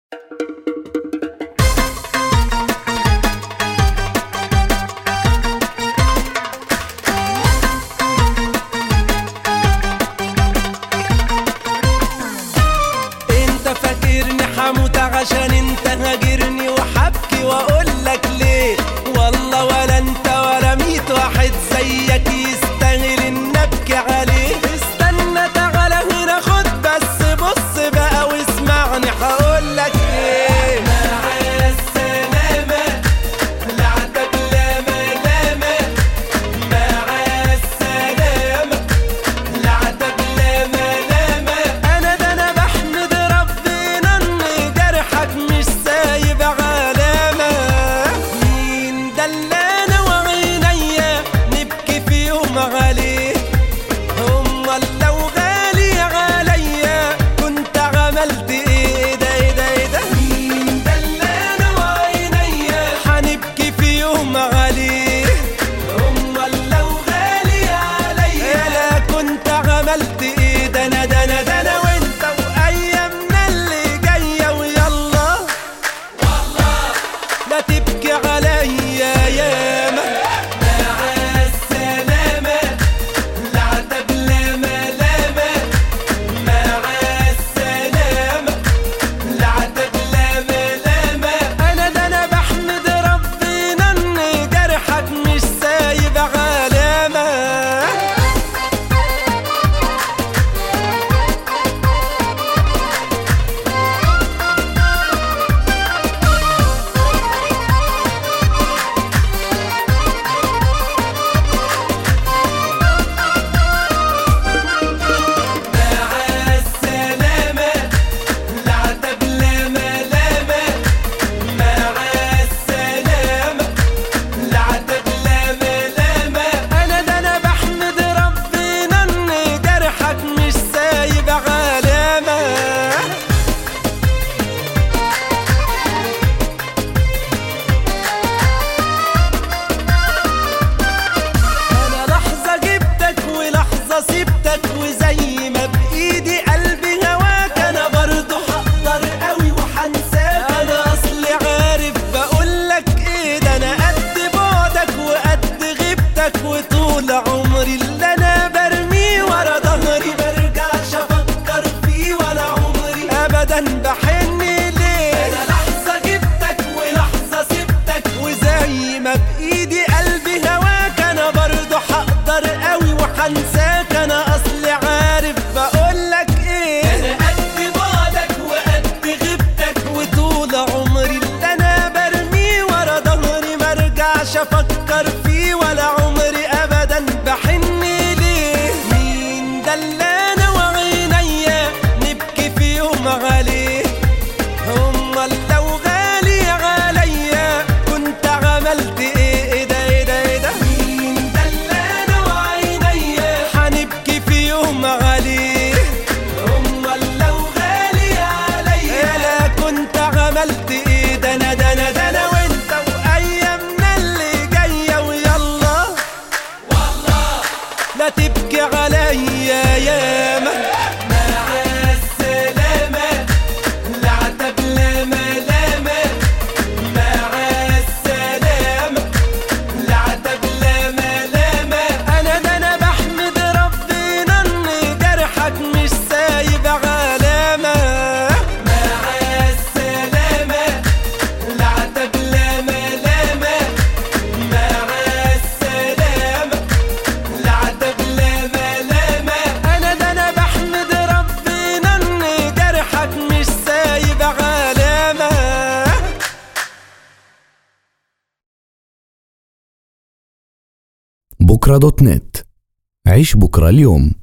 انت فاكرني حموت عشان انت هاجرني وحبكي واقول لك ليه والله ولا انت ولا ميت واحد زيك يستاهل ان ابكي عليه استنى تعالى هنا خد بس بص بقى واسمعني هقول لك ايه مع السلامة العتب لا ملامة مع السلامة العتب لا ملامة انا ده انا بحمد ربنا ان جرحك مش سايب علامة مين ده اللي انا وعينيا نبكي في يوم عليه امال لو غالي عليا كنت عملت ايه ده ايه ده ايه ده مين ده اللي انا وعينيا هنبكي في يوم عليه امال لو غالي عليا لا كنت عملت ايه ده انا ده انا ده انا وانت وايامنا اللي جايه ويلا لا تبكي عليا ياما مع السلامة العتب لا ملامة مع السلامة العتب لا ملامة أنا ده أنا بحمد ربنا إن جرحك مش سايب علامة مع السلامة العتب لا ملامة مع السلامة العتب لا ملامة أنا ده أنا بحمد ربنا إن جرحك مش سايب علامة انا لحظة جبتك ولحظة سبتك وزي ما بايدي قلبي هواك انا برضو هقدر قوي وحنساك انا اصلي عارف بقولك ايه ده انا قد بعدك وقد غيبتك وطول عمري اللي انا برميه ورا ظهري برجعش افكر فيه ولا عمري ابدا بحن ليه انا لحظة جبتك ولحظة سبتك وزي ما بايدي قلبي هواك انا برضو هقدر قوي وحنساك انا اصلي عارف بقولك ايه انا قد بعدك وقد غيبتك وطول عمري اللي انا برميه ورا ظهري مرجعش افكر فيه ولا عمري ابدا بحن ليه مين ده اللي انا وعينيا نبكي في يوم عليه امال لو غالي عليا كنت عملت ايه ايه ده ايه ده ايه ده مين ده اللي انا وعينيا هنبكي في يوم عليه امال لو غالي عليا لا كنت عملت ايه ده انا ده انا ده انا وانت وايامنا اللي جايه ويلا لا تبكي عليا ياما مع السلامة العتب لا ملامة مع السلامة العتب لا ملامة أنا ده أنا بحمد ربنا إن جرحك مش سايب علامة مع السلامة العتب لا ملامة مع السلامة العتب لا ملامة أنا ده أنا بحمد ربنا إن جرحك مش سايب علامة بكرة دوت نت عيش بكرة اليوم